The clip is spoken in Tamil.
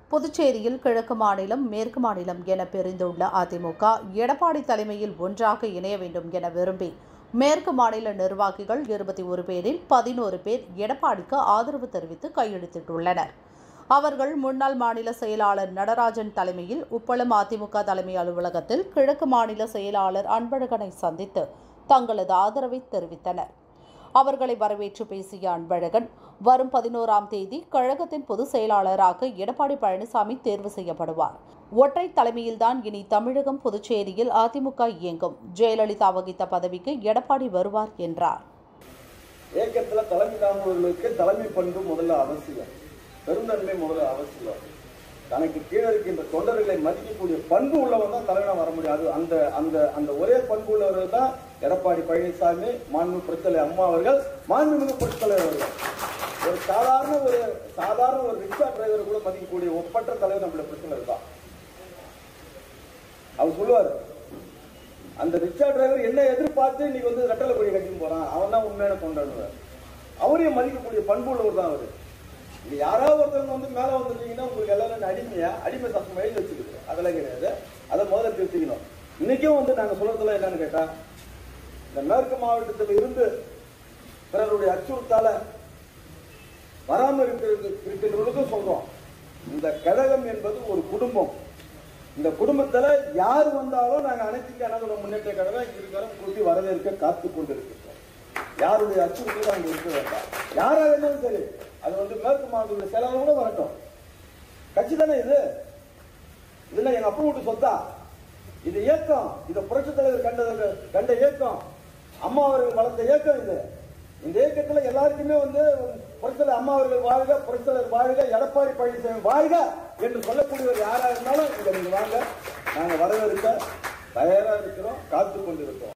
புதுச்சேரியில் கிழக்கு மாநிலம் மேற்கு மாநிலம் என பிரிந்துள்ள அதிமுக எடப்பாடி தலைமையில் ஒன்றாக இணைய வேண்டும் என விரும்பி மேற்கு மாநில நிர்வாகிகள் இருபத்தி ஒரு பேரில் பதினோரு பேர் எடப்பாடிக்கு ஆதரவு தெரிவித்து கையெழுத்திட்டுள்ளனர் அவர்கள் முன்னாள் மாநில செயலாளர் நடராஜன் தலைமையில் உப்பளம் அதிமுக தலைமை அலுவலகத்தில் கிழக்கு மாநில செயலாளர் அன்பழகனை சந்தித்து தங்களது ஆதரவை தெரிவித்தனர் அவர்களை வரவேற்று பேசிய அன்பழகன் வரும் பதினோராம் தேதி கழகத்தின் பொதுச் செயலாளராக எடப்பாடி பழனிசாமி தேர்வு செய்யப்படுவார் ஒற்றை தலைமையில்தான் இனி தமிழகம் புதுச்சேரியில் அதிமுக இயங்கும் ஜெயலலிதா வகித்த பதவிக்கு எடப்பாடி வருவார் என்றார் இயக்கத்துல தலைமை தாங்குவர்களுக்கு தலைமை பண்பு முதல்ல அவசியம் பெருந்தன்மை முதல்ல அவசியம் தனக்கு கீழே இருக்கின்ற தொண்டர்களை மதிக்கக்கூடிய பண்பு உள்ளவன் தான் தலைவனா வர முடியாது அந்த அந்த அந்த ஒரே பண்பு உள்ளவர்கள் தான் எடப்பாடி பழனிசாமி மாண்பு புரட்சலை அம்மா அவர்கள் மாண்புமிகு புரட்சலை அவர்கள் ஒரு சாதாரண ஒரு சாதாரண ஒரு ரிக்ஷா டிரைவர் கூட மதிக்கக்கூடிய ஒப்பற்ற தலைவர் நம்மளுடைய பிரச்சனை தான் அவர் சொல்லுவார் அந்த ரிக்ஷா டிரைவர் என்ன எதிர்பார்த்து இன்னைக்கு வந்து ரெட்டலை கொடி கட்டின்னு போறான் அவன் தான் உண்மையான கொண்டாடுவார் அவரையும் மதிக்கக்கூடிய பண்பு உள்ளவர் தான் அவரு இது யாராவது ஒருத்தவங்க வந்து மேல வந்துட்டீங்கன்னா உங்களுக்கு எல்லாரும் அடிமையா அடிமை சத்தம் எழுதி வச்சுக்கிது அதெல்லாம் கிடையாது அதை முதல்ல திருத்திக்கணும் இன்னைக்கும் வந்து நாங்க சொல்றதுல என்னன்னு கேட்டா இந்த மேற்கு மாவட்டத்தில் இருந்து பிறருடைய அச்சுறுத்தால வராம இருக்கிறது இருக்கின்றவர்களுக்கும் சொல்றோம் இந்த கழகம் என்பது ஒரு குடும்பம் இந்த குடும்பத்துல யார் வந்தாலும் நாங்க அனைத்து இந்திய அண்ணா திராவிட முன்னேற்ற கழகம் இருக்கிறோம் கூட்டி வரவேற்க காத்து கொண்டிருக்கிறோம் யாருடைய அச்சுறுத்தலும் அங்க இருக்க வேண்டாம் யாராக இருந்தாலும் சரி அது வந்து மேற்கு மாவட்டத்துடைய செயலாளர் கூட வரட்டும் கட்சி தானே இது இதுல எங்க அப்பா வீட்டு சொத்தா இது இயக்கம் இது புரட்சி தலைவர் கண்ட கண்ட இயக்கம் அம்மா அவர்கள் வளர்த்த இயக்கம் இது இந்த இயக்கத்துல எல்லாருக்குமே வந்து புரட்சித்தலைவர் அம்மா அவர்கள் வாழ்க புரட்சித்தலைவர் வாழ்க எடப்பாடி பழனிசாமி வாழ்க என்று சொல்லக்கூடியவர் யாரா இருந்தாலும் இங்க நீங்க வாங்க நாங்க வரவேற்க தயாரா இருக்கிறோம் காத்து கொண்டிருக்கிறோம்